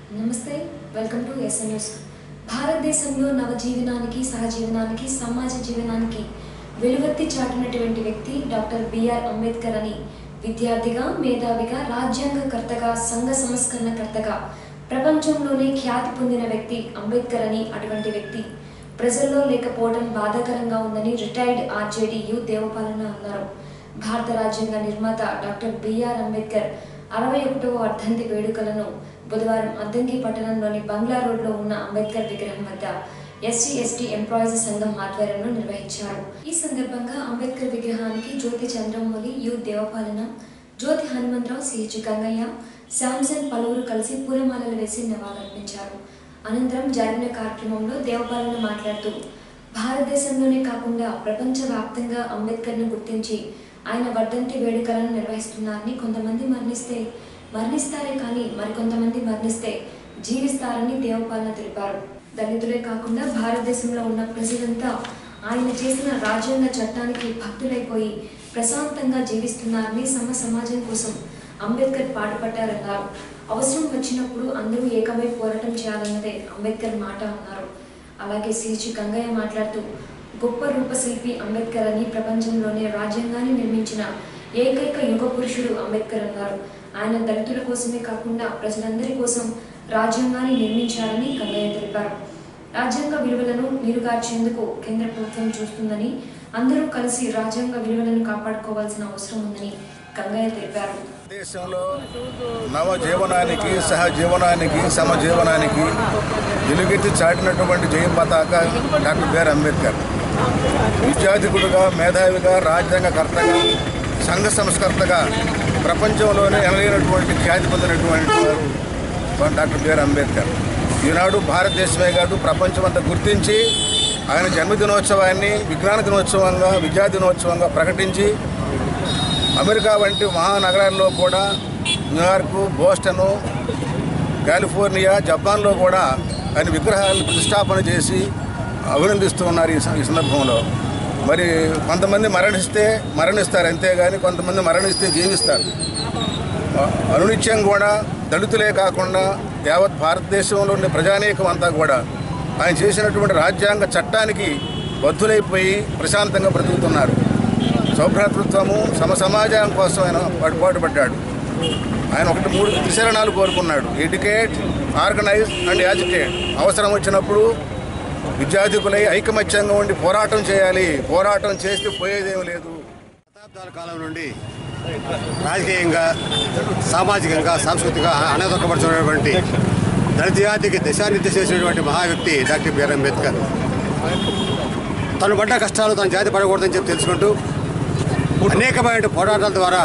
నమస్తే welcome to SN news భారతదేశంలో నవజీవనానికి సహజీవనానికి సమాజ జీవనానికి వెలువెత్తి చాటినటువంటి వ్యక్తి డాక్టర్ బిఆర్ అంబేద్కర్ అని విద్యార్థిగా మేధావిగా రాజ్యాంగకర్తగా సంఘ సంస్కరణకర్తగా ప్రపంచంలోనే ఖ్యాతి పొందిన వ్యక్తి అంబేద్కర్ అని అటువంటి వ్యక్తి ప్రజల్లో లేకపోవడం బాధాకరంగా ఉందని రిటైర్డ్ ఆర్జేడీ యు దేవపాలన అన్నారు భారత రాజ్యాంగ నిర్మాత డాక్టర్ బిఆర్ అంబేద్కర్ అరవై ఒకటవ వర్ధంతి వేడుకలను బుధవారం అద్దంకి పట్టణంలోని బంగ్లా రోడ్లో ఉన్న అంబేద్కర్ విగ్రహం వద్ద ఎస్సీ ఎస్టీ ఎంప్లాయీస్ సంఘం ఆధ్వర్యంలో నిర్వహించారు ఈ సందర్భంగా అంబేద్కర్ విగ్రహానికి జ్యోతి చంద్రమౌళి యు దేవపాలన జ్యోతి హనుమంతరావు సిహెచ్ గంగయ్య శాంసన్ పలువురు కలిసి పూలమాలలు వేసి నివాళులర్పించారు అనంతరం జరిగిన కార్యక్రమంలో దేవపాలన మాట్లాడుతూ భారతదేశంలోనే కాకుండా ప్రపంచవ్యాప్తంగా అంబేద్కర్ను గుర్తించి ఆయన వర్ధంతి వేడుకలను నిర్వహిస్తున్నారని కొంతమంది మరణిస్తే మరణిస్తారే కానీ మరికొంతమంది మరణిస్తే జీవిస్తారని దేవపాలన తెలిపారు దళితులే కాకుండా భారతదేశంలో ఉన్న ప్రజలంతా ఆయన చేసిన రాజ్యాంగ చట్టానికి భక్తులైపోయి ప్రశాంతంగా జీవిస్తున్నారని సమ సమాజం కోసం అంబేద్కర్ పాటుపడ్డారన్నారు అవసరం వచ్చినప్పుడు అందరూ ఏకమై పోరాటం చేయాలన్నదే అంబేద్కర్ మాట అన్నారు అలాగే సిహెచ్ గంగయ్య మాట్లాడుతూ గొప్ప రూపశిల్పి అంబేద్కర్ అని ప్రపంచంలోనే రాజ్యాంగాన్ని నిర్మించిన ఏకైక యుగ పురుషుడు అంబేద్కర్ అన్నారు ఆయన దళితుల కోసమే కాకుండా ప్రజలందరి కోసం రాజ్యాంగాన్ని నిర్మించారని గంగయ్య తెలిపారు రాజ్యాంగ విలువలను నీరుగార్చేందుకు కేంద్ర ప్రభుత్వం చూస్తుందని అందరూ కలిసి రాజ్యాంగ విలువలను కాపాడుకోవాల్సిన అవసరం ఉందని గంగయ్య తెలిపారు దేశంలో నవజీవనానికి సహజీవనానికి సమజీవనానికి వెలుగెత్తి చాటినటువంటి జయ పతాక డాక్టర్ బిఆర్ అంబేద్కర్ విద్యాధికుడుగా మేధావిగా రాజ్యాంగకర్తగా సంఘ సంస్కర్తగా ప్రపంచంలోనే ఎనలేనటువంటి ఖ్యాతి పొందినటువంటి వారు డాక్టర్ బిఆర్ అంబేద్కర్ ఈనాడు భారతదేశమే కాదు ప్రపంచమంతా గుర్తించి ఆయన జన్మదినోత్సవాన్ని విజ్ఞాన దినోత్సవంగా విద్యా దినోత్సవంగా ప్రకటించి అమెరికా వంటి మహానగరాల్లో కూడా న్యూయార్కు బోస్టను కాలిఫోర్నియా జపాన్లో కూడా ఆయన విగ్రహాలను ప్రతిష్టాపన చేసి అభినందిస్తూ ఉన్నారు ఈ స- ఈ సందర్భంలో మరి కొంతమంది మరణిస్తే మరణిస్తారు అంతేగాని కొంతమంది మరణిస్తే జీవిస్తారు అ- అనునిత్యం కూడా దళితులే కాకుండా యావత్ భారతదేశంలో ఉండే ప్రజానీకం అంతా కూడా ఆయన చేసినటువంటి రాజ్యాంగ చట్టానికి బద్ధులైపోయి ప్రశాంతంగా బ్రతుకుతున్నారు సౌభ్రాతృత్వము సమ సమాజం కోసం ఆయన పాటు పడ్డాడు ఆయన ఒకటి మూడు త్రిశరణాలు కోరుకున్నాడు ఎడ్యుకేట్ ఆర్గనైజ్ అండ్ యాజిటేట్ అవసరం వచ్చినప్పుడు విద్యార్థికులై ఐకమత్యంగా ఉండి పోరాటం చేయాలి పోరాటం చేస్తే పోయేదేమీ లేదు శతాబ్దాల కాలం నుండి రాజకీయంగా సామాజికంగా సాంస్కృతికంగా అనదొక్కబడుతున్నటువంటి దళిత జాతికి దిశానిర్దేశం చేసినటువంటి మహా వ్యక్తి డాక్టర్ బిఆర్ అంబేద్కర్ తను పడ్డ కష్టాలు తన జాతి పడకూడదని చెప్పి తెలుసుకుంటూ అనేకమైన పోరాటాల ద్వారా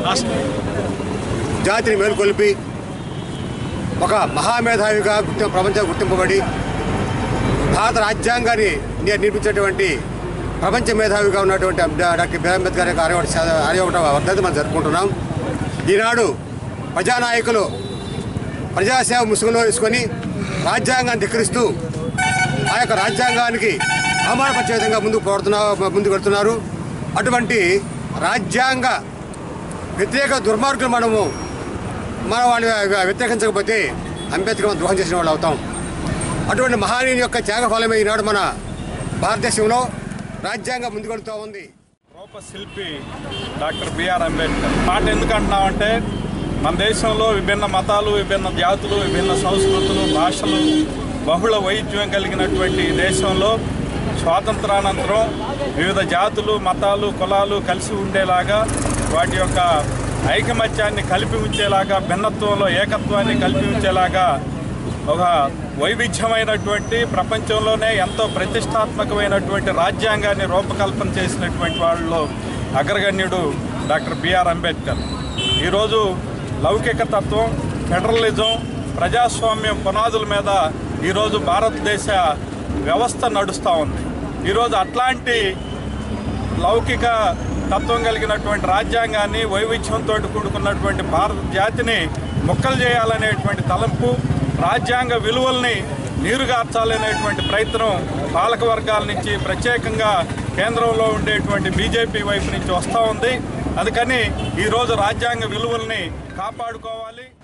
జాతిని మేలుకొల్పి ఒక మహామేధావిగా గుర్తి ప్రపంచం గుర్తింపబడి భారత రాజ్యాంగాన్ని ని- నిర్మించినటువంటి ప్రపంచ మేధావిగా ఉన్నటువంటి డా- డాక్టర్ బిఆర్ అంబేద్కర్ యొక్క అరవై ఒకటి శా- అరవై ఒకటవ వర్ధంతి మనం జరుపుకుంటున్నాం ఈనాడు ప్రజానాయకులు ప్రజాసేవ ముసుగులో వేసుకొని రాజ్యాంగాన్ని ధిక్కరిస్తూ ఆ యొక్క రాజ్యాంగానికి అవమానపరిచే విధంగా ముందుకు పోడుతున్నా ముందుకు వెళ్తున్నారు అటువంటి రాజ్యాంగ వ్యతిరేక దుర్మార్గులు మనము మనం వాళ్ళని వ్యతిరేకించకపోతే అంబేద్కర్ మనం ద్రోహం చేసిన వాళ్ళు అవుతాం అటువంటి మహానీయుని యొక్క త్యాగ ఫలమే ఈనాడు మన భారతదేశంలో రాజ్యాంగం ముందుకెడుతూ ఉంది రూపశిల్పి డాక్టర్ బిఆర్ అంబేద్కర్ మాట ఎందుకు అంటున్నామంటే మన దేశంలో విభిన్న మతాలు విభిన్న జాతులు విభిన్న సంస్కృతులు భాషలు బహుళ వైద్యం కలిగినటువంటి ఈ దేశంలో స్వాతంత్రానంతరం వివిధ జాతులు మతాలు కులాలు కలిసి ఉండేలాగా వాటి యొక్క ఐకమత్యాన్ని కలిపి ఉంచేలాగా భిన్నత్వంలో ఏకత్వాన్ని కలిపి ఉంచేలాగా ఒక వైవిధ్యమైనటువంటి ప్రపంచంలోనే ఎంతో ప్రతిష్టాత్మకమైనటువంటి రాజ్యాంగాన్ని రూపకల్పన చేసినటువంటి వాళ్ళలో అగ్రగణ్యుడు డాక్టర్ బిఆర్ అంబేద్కర్ ఈరోజు లౌకిక తత్వం ఫెడరలిజం ప్రజాస్వామ్యం పునాదుల మీద ఈరోజు భారతదేశ వ్యవస్థ నడుస్తూ ఉంది ఈరోజు అట్లాంటి లౌకిక తత్వం కలిగినటువంటి రాజ్యాంగాన్ని వైవిధ్యంతో కూడుకున్నటువంటి భారత జాతిని ముక్కలు చేయాలనేటువంటి తలంపు రాజ్యాంగ విలువల్ని నీరుగార్చాలనేటువంటి ప్రయత్నం పాలక వర్గాల నుంచి ప్రత్యేకంగా కేంద్రంలో ఉండేటువంటి బీజేపీ వైపు నుంచి వస్తూ ఉంది అందుకని ఈరోజు రాజ్యాంగ విలువల్ని కాపాడుకోవాలి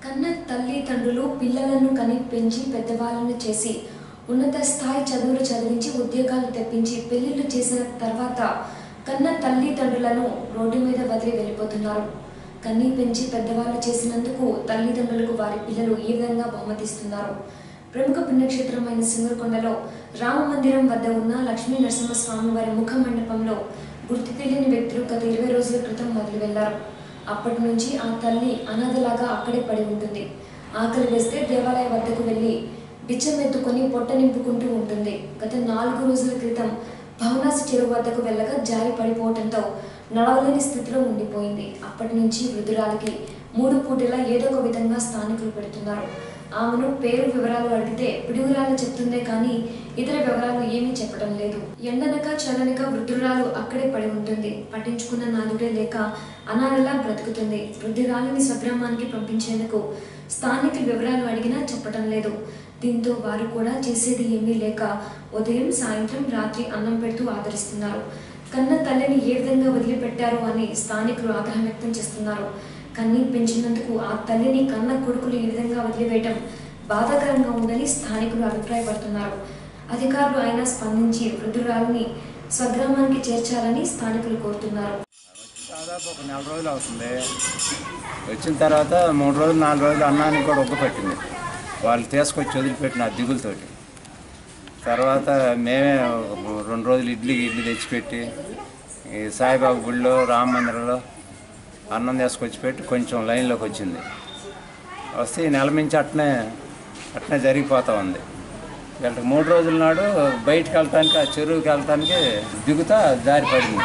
కన్న తల్లిదండ్రులు పిల్లలను కని పెంచి పెద్దవాళ్ళను చేసి ఉన్నత స్థాయి చదువులు చదివించి ఉద్యోగాలు తెప్పించి పెళ్లిళ్ళు చేసిన తర్వాత కన్న తల్లిదండ్రులను రోడ్డు మీద వదిలి వెళ్ళిపోతున్నారు కన్నీ పెంచి పెద్దవాళ్ళు చేసినందుకు తల్లిదండ్రులకు వారి పిల్లలు ఈ విధంగా బహుమతిస్తున్నారు ప్రముఖ పుణ్యక్షేత్రమైన సింగరకొండలో రామ మందిరం వద్ద ఉన్న లక్ష్మీ నరసింహస్వామి వారి ముఖ మండపంలో గుర్తు తెలియని వ్యక్తులు గత ఇరవై రోజుల క్రితం వదిలి వెళ్లారు అప్పటి నుంచి ఆ తల్లి అనాథలాగా అక్కడే పడి ఉంటుంది ఆకలి వేస్తే దేవాలయ వద్దకు వెళ్ళి బిచ్చం ఎత్తుకొని పొట్ట నింపుకుంటూ ఉంటుంది గత నాలుగు రోజుల క్రితం భవనాసి చెరువు వద్దకు వెళ్ళగా జారి పడిపోవడంతో నడవలేని స్థితిలో ఉండిపోయింది అప్పటి నుంచి వృద్ధురాలకి మూడు పూటలా ఏదో ఒక విధంగా స్థానికులు పెడుతున్నారు ఆమెను పేరు వివరాలు అడిగితే పిడుగురాలు చెప్తుందే కానీ ఇతర వివరాలు ఏమీ చెప్పడం లేదు ఎండనక చల్లనక వృద్ధురాలు అక్కడే పడి ఉంటుంది పట్టించుకున్న నాదుడే లేక అనాథలా బ్రతుకుతుంది వృద్ధురాలిని స్వగ్రామానికి పంపించేందుకు స్థానికుల వివరాలు అడిగినా చెప్పడం లేదు దీంతో వారు కూడా చేసేది ఏమీ లేక ఉదయం సాయంత్రం రాత్రి అన్నం పెడుతూ ఆదరిస్తున్నారు కన్న తల్లిని ఏ విధంగా వదిలిపెట్టారు అని స్థానికులు ఆగ్రహం వ్యక్తం చేస్తున్నారు కన్నీ పెంచినందుకు ఆ తల్లిని కన్న కొడుకులు ఈ విధంగా వదిలివేయటం బాధాకరంగా ఉందని స్థానికులు అభిప్రాయపడుతున్నారు అధికారులు అయినా స్పందించి వృద్ధురాలిని స్వగ్రామానికి చేర్చాలని స్థానికులు కోరుతున్నారు దాదాపు ఒక నెల రోజులు అవుతుంది వచ్చిన తర్వాత మూడు రోజులు నాలుగు రోజులు అన్నానికి కూడా ఉగ్గు పెట్టింది వాళ్ళు తీసుకొచ్చి వదిలిపెట్టిన ఆ దిగులతోటి తర్వాత మేమే ఒక రెండు రోజులు ఇడ్లీ ఇడ్లీ తెచ్చిపెట్టి ఈ సాయిబాబు గుళ్ళో రామ మందిరంలో అన్నం తీసుకొచ్చి పెట్టి కొంచెం లైన్లోకి వచ్చింది వస్తే ఈ నెల మించి అట్నే అట్నే జరిగిపోతూ ఉంది వీళ్ళకి మూడు రోజుల నాడు బయటికి వెళ్ళటానికి ఆ చెరువుకి వెళ్ళటానికి దిగుతా జారి పడింది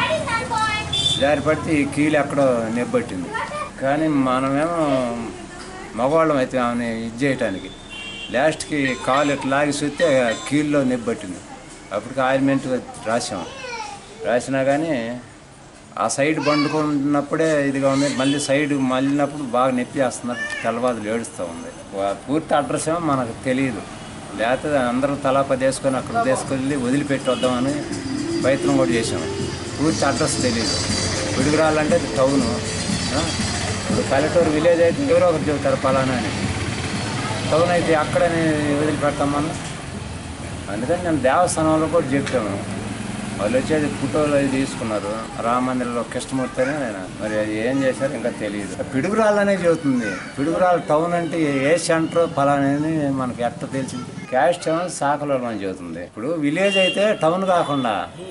జారి పడితే ఈ కీలు ఎక్కడో నెబ్బట్టింది కానీ మనమేమో మగవాళ్ళం అయితే ఆమెని ఇది చేయటానికి లాస్ట్కి కాలు ఇట్లా లాగి చూస్తే కీల్లో నెబ్బట్టింది అప్పటికి ఆయిల్మెంట్ రాసాం రాసినా కానీ ఆ సైడ్ బండుకున్నప్పుడే ఇదిగా ఉంది మళ్ళీ సైడ్ మళ్ళినప్పుడు బాగా నొప్పి వేస్తున్నట్టు తెల్లవాదులు ఏడుస్తూ ఉంది వా- పూర్తి అడ్రస్ ఏమో మనకు తెలియదు లేకపోతే అందరూ తలా పది వేసుకొని అక్కడ తీసుకెళ్ళి వదిలిపెట్టి వద్దామని ప్రయత్నం కూడా చేసాం పూర్తి అడ్రస్ తెలియదు విడుగురాలంటే అది టౌను ఆ? ఇప్పుడు పల్లెటూరు విలేజ్ అయితే ఎవరో ఒకరు చెబుతారు పలానా అని టౌన్ అయితే అక్కడనే వదిలిపెడతాం మనం అందుకని నేను దేవస్థానంలో కూడా చెప్పాము వాళ్ళు వచ్చేది ఫోటోలు అవి తీసుకున్నారు రామ మందిరంలో కృష్ణమూర్తి అని నేను మరి అది ఏం చేశారు ఇంకా తెలియదు పిడుగురాళ్ళనే చెబుతుంది పిడుగురాళ్ళు టౌన్ అంటే ఏ సెంటర్ ఫలానని మనకి ఎట్ట తెలిసింది క్యాష్ టౌన్ శాఖలో అని చెబుతుంది ఇప్పుడు విలేజ్ అయితే టౌన్ కాకుండా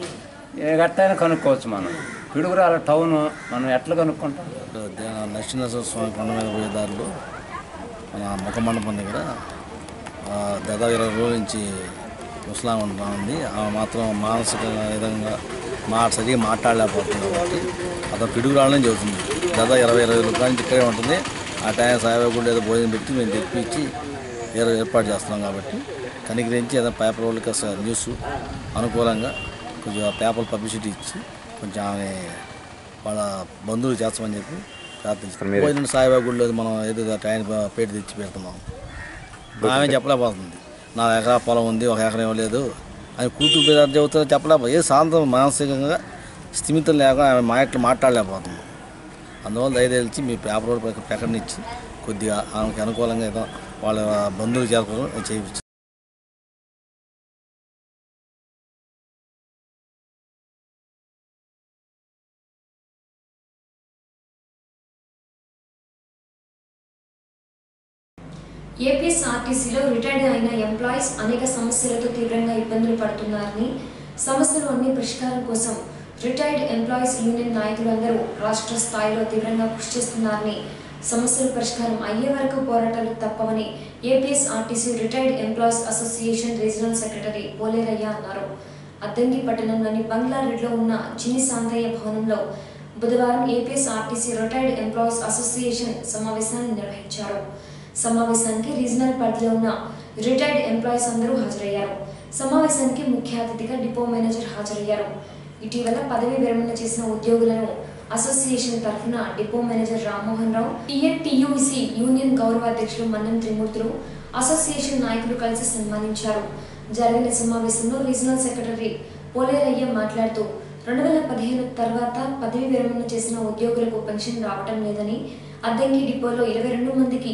ఏ గట్టైనా కనుక్కోవచ్చు మనం పిడుగురాళ్ళ టౌన్ మనం ఎట్లా కనుక్కుంటాం నరసింహేశ్వర స్వామి కొండ మీద పోయే దారిలో మన ముఖ మండపం దగ్గర ఆ, దాదాపు ఇరవై రోజుల నుంచి ముస్లాం ఉంటా ఉంది ఆమె మాత్రం మానసిక విధంగా మా సరిగా మాట్లాడలేకపోతుంది కాబట్టి అతను పిడుగురాలని చెబుతుంది దాదాపు ఇరవై ఇరవై రూపాయల నుంచి ఇక్కడే ఉంటుంది ఆ టైం సాయిబాబా గుడి ఏదో భోజనం పెట్టి మేము తెప్పించి ఏదో ఏర్పాటు చేస్తున్నాం కాబట్టి కనికరించి ఏదో పేపర్ వాళ్ళకి అసలు న్యూస్ అనుకూలంగా కొంచెం పేపర్ పబ్లిసిటీ ఇచ్చి కొంచెం ఆమె వాళ్ళ బంధువులు చేస్తామని చెప్పి ప్రార్థిస్తాం పోయిన సాయిబాబా గుడిలో మనం ఏదో టైం పేరు తెచ్చి పెడుతున్నాం ఆమె చెప్పలేకపోతుంది నా ఎకరా పొలం ఉంది ఒక ఎకరం ఇవ్వలేదు అని కూతురు పేరు చెబుతారో చెప్పలేకపోతే ఏ సాయంత్రం మానసికంగా స్థిమితం లేక ఆమె మా ఇట్లా మాట్లాడలేకపోతుంది అందువల్ల దయచేసి మీ పేపర్ వాళ్ళు ప్రక- ప్రకటన ఇచ్చి కొద్దిగా ఆమెకి అనుకూలంగా ఏదో వాళ్ళ బంధువులు చేరుకోవడం చేయించి ఏపీఎస్ఆర్టీసీలో రిటైర్డ్ అయిన ఎంప్లాయీస్ అనేక సమస్యలతో తీవ్రంగా ఇబ్బందులు పడుతున్నారని సమస్యలు అన్ని పరిష్కారం కోసం రిటైర్డ్ ఎంప్లాయీస్ యూనియన్ నాయకులందరూ రాష్ట్ర స్థాయిలో తీవ్రంగా కృషి చేస్తున్నారని సమస్యల పరిష్కారం అయ్యే వరకు పోరాటాలు తప్పవని APSRTC retired employees association regional secretary Poleraiah అన్నారు అద్దంకి పట్టణంలోని బంగ్లారెడ్డిలో ఉన్న చిన్ని సాంతయ్య భవనంలో బుధవారం ఏపీఎస్ఆర్టీసీ రిటైర్డ్ ఎంప్లాయీస్ అసోసియేషన్ సమావేశాన్ని నిర్వహించారు సమావేశానికి రీజనల్ పరిధిలో ఉన్న రిటైర్డ్ ఎంప్లాయీస్ అందరూ హాజరయ్యారు సమావేశానికి ముఖ్య అతిథిగా డిపో మేనేజర్ హాజరయ్యారు ఇటీవల పదవి విరమణ చేసిన ఉద్యోగులను అసోసియేషన్ తరఫున depot manager Rammohan Rao TNTUC union గౌరవ అధ్యక్షులు మన్నం త్రిమూర్తులు అసోసియేషన్ నాయకులు కలిసి సన్మానించారు జరిగిన సమావేశంలో రీజనల్ సెక్రటరీ పోలేరయ్య మాట్లాడుతూ రెండు వేల పదిహేను తర్వాత పదవి విరమణ చేసిన ఉద్యోగులకు పెన్షన్ రావటం లేదని అద్దంకి డిపోలో ఇరవై రెండు మందికి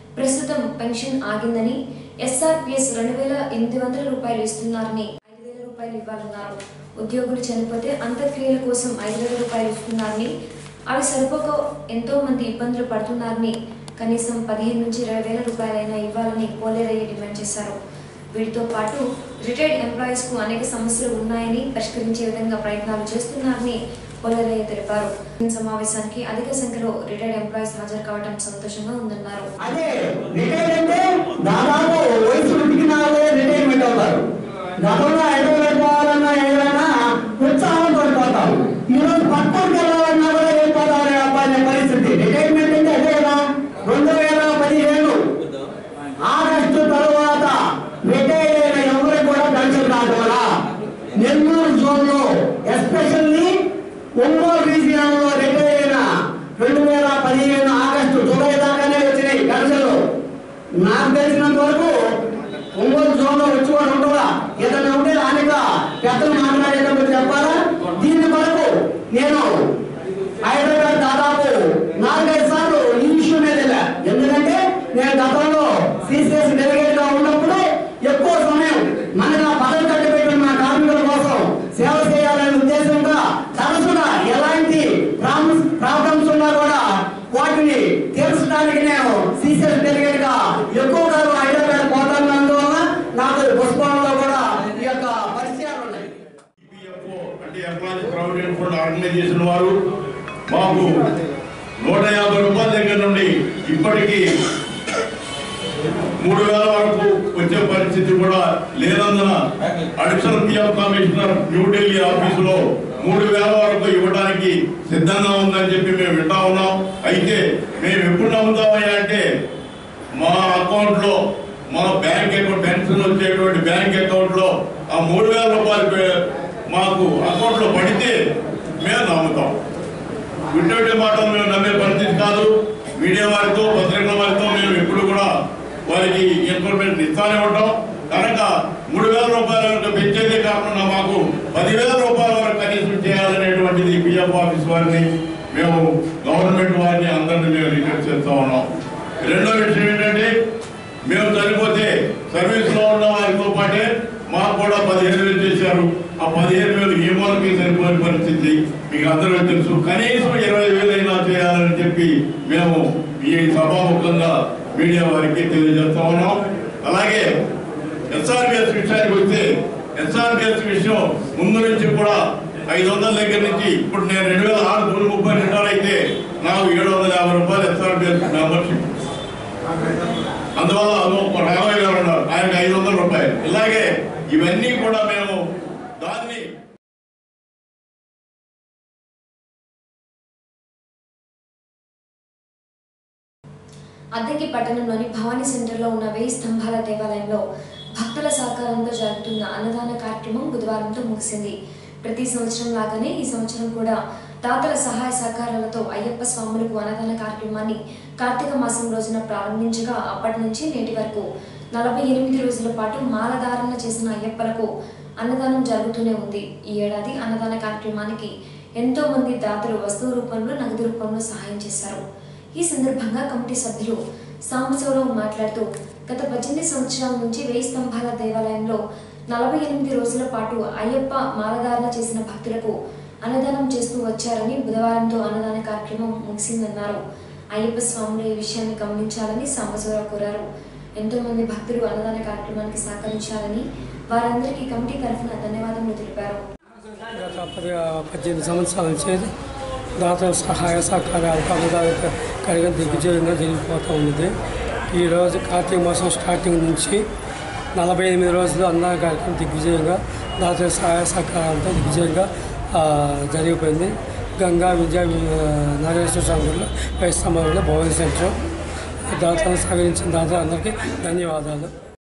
ప్రస్తుతం పెన్షన్ ఆగిందని ఎస్ఆర్పిఎస్ రెండు వేల ఎనిమిది వందల రూపాయలు ఇస్తున్నారని ఐదు వేల రూపాయలు ఇవ్వాలన్నారు ఉద్యోగులు చనిపోతే అంత్యక్రియల కోసం ఐదు వేల రూపాయలు ఇస్తున్నారని అవి సరిపోక ఎంతో మంది ఇబ్బందులు పడుతున్నారని కనీసం పదిహేను నుంచి ఇరవై వేల రూపాయలైనా ఇవ్వాలని పోలేరయ్య డిమాండ్ చేశారు వీటితో పాటు రిటైర్డ్ ఎంప్లాయీస్ కు అనేక సమస్యలు ఉన్నాయని పరిష్కరించే విధంగా ప్రయత్నాలు చేస్తున్నారని పోలేరయ్య తెలిపారు ఈ సమావేశానికి అధిక సంఖ్యలో రిటైర్డ్ ఎంప్లాయీస్ హాజరు కావడం సంతోషంగా ఉందన్నారు అదే రిటైర్ అంటే దాదాపు వయసు ఉడికిన వాళ్ళే రిటైర్మెంట్ అవుతారు గతంలో హైదరాబాద్ పోవాలన్నా ఏదైనా ఉత్సాహం పడిపోతాం ఈరోజు పక్కకి వెళ్ళాలన్నా కూడా వెళ్ళిపోతారు అనే పరిస్థితి రిటైర్మెంట్ అంటే అదే కదా రెండు వేల పదిహేను ఆగస్టు తరువాత రిటైర్ అయిన ఎవరికి కూడా పెన్షన్ రావడం నెల్లూరు జోన్ లో ఎస్పెషల్లీ ఒంగోలు రీజియన్ లో రిటైర్ అయిన రెండు వేల పదిహేను ఆగస్టు జూలై దాకానే వచ్చినాయి పెన్షన్లు నాకు తెలిసినంత వరకు ఒంగోలు జోన్ లో వచ్చి కూడా ఉంటుందా ఏదైనా ఉంటే అనేక పెద్దలు మాట్లాడేటప్పుడు చెప్పాలా దీని వరకు నేను హైదరాబాద్ దాదాపు నాలుగైదు సార్లు ఈ విషయం మీద వెళ్ళా. ఎందుకంటే నేను గతంలో సిసిఎస్ డెలిగేట్ గా ఉన్నప్పుడు ఎక్కువ సమయం మనకు ఆ పదవి కట్టబెట్టిన మన కార్మికుల కోసం సేవ చేయాలనే ఉద్దేశంగా తరచుగా ఎలాంటి ప్రాబ్లమ్స్ ఉన్నా కూడా వాటిని తీర్చడానికి నేను సిసిఎస్ డెలిగేట్ గా ఎక్కువ కాలం హైదరాబాద్ పోతానందువల్ల నాకు పుష్పంలో కూడా ఈ యొక్క పరిచయాలు ఉన్నాయి ఈపీఎఫ్ఓ అంటే ఎంప్లాయీస్ ప్రావిడెంట్ ఫండ్ ఆర్గనైజేషన్ వారు మాకు నూట యాభై రూపాయల దగ్గర నుండి ఇప్పటికీ మూడు వేల వరకు వచ్చే పరిస్థితి కూడా లేనందున అడిషనల్ పిఎఫ్ కమిషనర్ న్యూఢిల్లీ ఆఫీసులో మూడు వేల వరకు ఇవ్వడానికి సిద్ధంగా ఉందని చెప్పి మేము వింటా ఉన్నాం అయితే మేము ఎప్పుడు నమ్ముతామయ్యా అంటే మా అకౌంట్ లో మా బ్యాంక్ అకౌంట్ పెన్షన్ వచ్చేటువంటి బ్యాంక్ అకౌంట్ లో ఆ మూడు వేల రూపాయలు పే- మాకు అకౌంట్ లో పడితే మేము నమ్ముతాం వింటే మాటలు మేము నమ్మే పరిస్థితి కాదు మీడియా వారితో పత్రికల వారితో మేము ఎప్పుడు కూడా వారికి ఇన్ఫర్మేషన్ ఇస్తానే ఉంటాం కనుక మూడు వేల రూపాయల వరకు పెంచేదే కాకుండా మాకు పదివేల రూపాయల వరకు కనీసం చేయాలనేటువంటిది పిఎఫ్ ఆఫీస్ వారిని మేము గవర్నమెంట్ వారిని అందరినీ మేము రిక్వెస్ట్ చేస్తా ఉన్నాం రెండో విషయం ఏంటంటే మేము చనిపోతే సర్వీస్ లో ఉన్న వారితో పాటే మాకు కూడా పదిహేను వేలు చేశారు ఆ పదిహేను వేలు ఏ మూలకి సరిపోయిన పరిస్థితి మీకు అందరికీ తెలుసు కనీసం ఇరవై వేలు అయినా చేయాలని చెప్పి మేము ఈ సభాముఖంగా మీడియా వారికి తెలియజేస్తా ఉన్నాం అలాగే ఎస్ఆర్బిఎస్ విషయానికి వస్తే ఎస్ఆర్బిఎస్ విషయం ముందు నుంచి కూడా ఐదు వందల దగ్గర నుంచి ఇప్పుడు నేను రెండు వేల ఆరు జూన్ ముప్పై రెండు అయితే నాకు ఏడు వందల యాభై రూపాయలు ఎస్ఆర్బిఎస్ మెంబర్షిప్ అందువల్ల అదో ఒక యాభై గారు ఉన్నారు ఆయనకు ఐదు వందల రూపాయలు ఇలాగే ఇవన్నీ కూడా మేము దాన్ని అద్దెకి పట్టణంలోని భవానీ సెంటర్లో ఉన్న వెయ్యి స్తంభాల దేవాలయంలో భక్తుల సహకారంతో జరుగుతున్న అన్నదాన కార్యక్రమం బుధవారంతో ముగిసింది ప్రతి సంవత్సరం లాగానే ఈ సంవత్సరం కూడా దాతల సహాయ సహకారాలతో అయ్యప్ప స్వాములకు అన్నదాన కార్యక్రమాన్ని కార్తీక మాసం రోజున ప్రారంభించగా అప్పటి నుంచి నేటి వరకు నలభై ఎనిమిది రోజుల పాటు మాలధారణ చేసిన అయ్యప్పలకు అన్నదానం జరుగుతూనే ఉంది ఈ ఏడాది అన్నదాన కార్యక్రమానికి ఎంతో మంది దాతలు వస్తువు రూపంలో నగదు రూపంలో సహాయం చేశారు ఈ సందర్భంగా కమిటీ సభ్యులు సాంబశివరావు మాట్లాడుతూ గత పద్దెనిమిది సంవత్సరాల నుంచి వెయ్యి స్తంభాల దేవాలయంలో నలభై ఎనిమిది రోజుల పాటు అయ్యప్ప మాలధారణ చేసిన భక్తులకు అన్నదానం చేస్తూ వచ్చారని బుధవారంతో అన్నదాన కార్యక్రమం ముగిసిందన్నారు అయ్యప్ప స్వాములు ఈ విషయాన్ని గమనించాలని సాంబశివరావు కోరారు ఎంతో మంది భక్తులు అన్నదాన కార్యక్రమానికి సహకరించాలని వారందరికీ కమిటీ తరఫున ధన్యవాదములు తెలిపారు గత పది పద్దెనిమిది సంవత్సరాల నుంచి దాతల సహాయ సహకారాలతో అన్నదాత కార్యక్రమం దిగ్విజయంగా జరిగిపోతూ ఉంది ఈరోజు కార్తీక మాసం స్టార్టింగ్ నుంచి నలభై ఎనిమిది రోజులు అన్నదాన కార్యక్రమం దిగ్విజయంగా దాతల సహాయ సహకారాలతో దిగ్విజయంగా ఆ, జరిగిపోయింది గంగా విద్యా నాగేశ్వర స్వామిలో వైస్తమంలో భవన్ సెంటర్ దాతలను సహకరించిన దాతలు అందరికీ ధన్యవాదాలు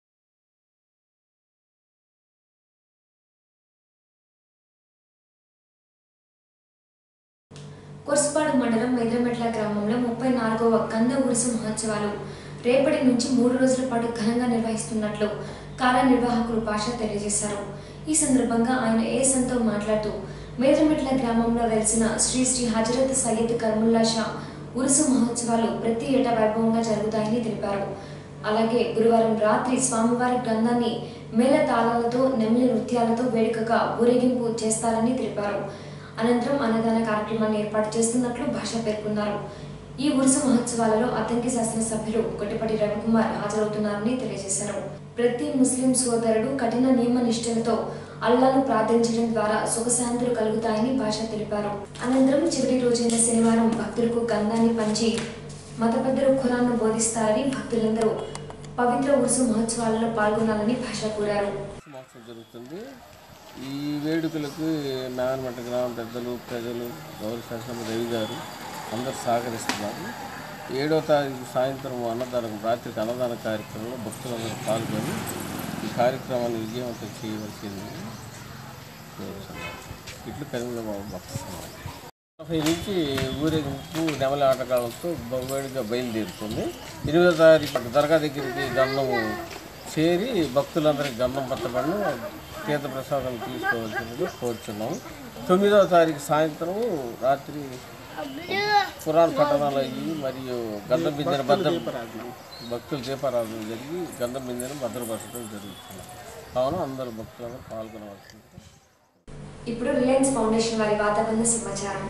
కొర్సుపాడు మండలం మెదమెట్ల గ్రామంలో ముప్పై నాలుగవ కంద ఉరుసు మహోత్సవాలు రేపటి నుంచి మూడు రోజుల పాటు ఘనంగా నిర్వహిస్తున్నట్లు కార్యనిర్వాహకులు భాష తెలియజేశారు ఈ సందర్భంగా ఆయన ఏఎస్ఎన్తో మాట్లాడుతూ మేదమెట్ల గ్రామంలో వెలిసిన శ్రీ శ్రీ హజరత్ సయ్యద్ కర్ముల్లా షా ఉరుసు మహోత్సవాలు ప్రతి ఏటా వైభవంగా జరుగుతాయని తెలిపారు అలాగే గురువారం రాత్రి స్వామివారి గ్రంథాన్ని మేళ తాళాలతో నెమిలి నృత్యాలతో వేడుకగా ఊరేగింపు చేస్తారని తెలిపారు అనంతరం అన్నదాన కార్యక్రమాన్ని ఏర్పాటు చేస్తున్నట్లు భాష పేర్కొన్నారు ఈ ఉరుసు మహోత్సవాలలో అద్దంకి శాసనసభ్యులు కొట్టిపటి రవికుమార్ హాజరవుతున్నారని తెలియజేశారు ప్రతి ముస్లిం సోదరుడు కఠిన నియమ నిష్ఠలతో అల్లాను ప్రార్థించడం ద్వారా సుఖశాంతులు కలుగుతాయని భాష తెలిపారు అనంతరం చివరి రోజైన శనివారం భక్తులకు గంధాన్ని పంచి మత పెద్దలు ఖురాన్ను బోధిస్తారని భక్తులందరూ పవిత్ర ఉరుసు మహోత్సవాలలో పాల్గొనాలని భాష కోరారు మహోత్సవం జరుగుతుంది ఈ వేడుకలకు నాగనమట్ట గ్రామ పెద్దలు ప్రజలు గౌరవ శాసన రవి గారు అందరూ సహకరిస్తున్నారు ఏడో తారీఖు సాయంత్రం అన్నదానం రాత్రికి అన్నదాన కార్యక్రమంలో భక్తులందరూ పాల్గొని ఈ కార్యక్రమాన్ని విజయవంతం చేయవలసింది కోరుతున్నాను. ఇట్లు కరీంనగర్ భక్త సమాజం నలభై నుంచి ఊరేగింపు నెమలి ఆటగాళ్ళతో బొమ్మడిగా బయలుదేరుతుంది ఎనిమిదో తారీఖు దర్గా దగ్గరికి గంధము చేరి భక్తులందరికీ గంధం పట్టబడిన తీర్థ ప్రసాదం తీసుకోవాల్సిందిగా కోరుచున్నాము తొమ్మిదవ తారీఖు సాయంత్రం రాత్రి పురాణ పట్టణాలు అయ్యి మరియు గంధం బిందెన భద్ర భక్తుల దీపారాధన జరిగి గంధం బిందెన భద్రపరచడం జరుగుతుంది కావున అందరూ భక్తులందరూ పాల్గొనవలసింది ఇప్పుడు రిలయన్స్ ఫౌండేషన్ వారి వాతావరణ సమాచారం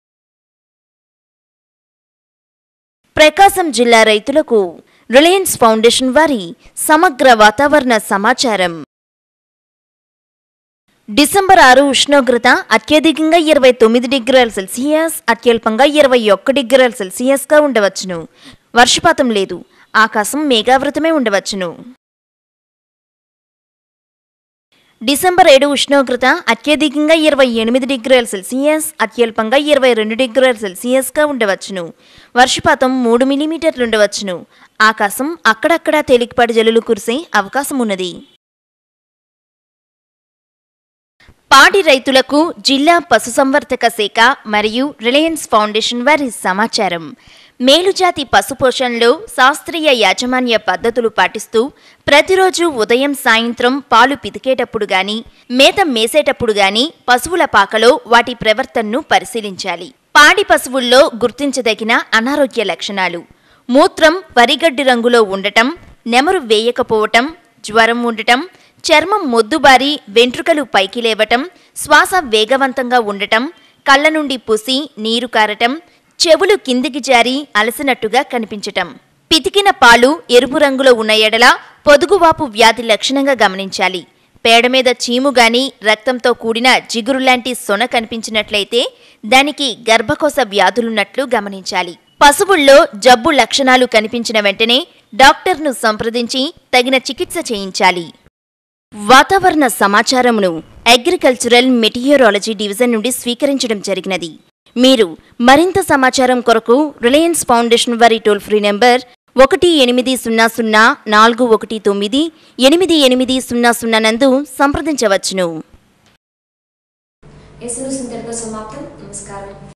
ప్రకాశం జిల్లా రైతులకు రిలయన్స్ ఫౌండేషన్ వారి సమగ్ర వాతావరణ సమాచారం డిసెంబర్ ఆరు ఉష్ణోగ్రత అత్యధికంగా ఇరవై తొమ్మిది డిగ్రీల సెల్సియస్ అత్యల్పంగా ఇరవై ఒక్క డిగ్రీల సెల్సియస్గా ఉండవచ్చును వర్షపాతం లేదు ఆకాశం మేఘావృతమే ఉండవచ్చును డిసెంబర్ ఏడు ఉష్ణోగ్రత అత్యధికంగా ఇరవై ఎనిమిది డిగ్రీల సెల్సియస్ అత్యల్పంగా ఇరవై రెండు డిగ్రీల సెల్సియస్గా ఉండవచ్చును వర్షపాతం మూడు మిలీమీటర్లు ఉండవచ్చును ఆకాశం అక్కడక్కడా తేలికపాటి జల్లులు కురిసే అవకాశం ఉన్నది పాడి రైతులకు జిల్లా పశుసంవర్ధక శాఖ మరియు రిలయన్స్ ఫౌండేషన్ వారి సమాచారం మేలుజాతి పశుపోషణలో శాస్త్రీయ యాజమాన్య పద్ధతులు పాటిస్తూ ప్రతిరోజు ఉదయం సాయంత్రం పాలు పితికేటప్పుడు గాని మేత మేసేటప్పుడు గాని పశువుల పాకలో వాటి ప్రవర్తనను పరిశీలించాలి పాడి పశువుల్లో గుర్తించదగిన అనారోగ్య లక్షణాలు మూత్రం వరిగడ్డి రంగులో ఉండటం నెమరు వేయకపోవటం జ్వరం ఉండటం చర్మం మొద్దుబారి వెంట్రుకలు పైకి లేవటం శ్వాస వేగవంతంగా ఉండటం కళ్ళ నుండి పుసి నీరు కారటం చెవులు కిందికి జారి అలసినట్టుగా కనిపించటం పితికిన పాలు ఎరుపు రంగులో ఉన్న ఎడల పొదుగువాపు వ్యాధి లక్షణంగా గమనించాలి పేడ మీద చీము గాని రక్తంతో కూడిన జిగురు లాంటి సొన కనిపించినట్లయితే దానికి గర్భకోశ వ్యాధులున్నట్లు గమనించాలి పశువుల్లో జబ్బు లక్షణాలు కనిపించిన వెంటనే డాక్టర్ను సంప్రదించి తగిన చికిత్స చేయించాలి వాతావరణ సమాచారమును అగ్రికల్చరల్ మెటీరియాలజీ డివిజన్ నుండి స్వీకరించడం జరిగినది మీరు మరింత సమాచారం కొరకు రిలయన్స్ ఫౌండేషన్ వారి టోల్ ఫ్రీ నెంబర్ ఒకటి ఎనిమిది సున్నా సున్నా నాలుగు ఒకటి తొమ్మిది ఎనిమిది ఎనిమిది సున్నా సున్నా నందు సంప్రదించవచ్చును ఎస్ఎన్ఎస్ ఇంతటితో సమాప్తం నమస్కారం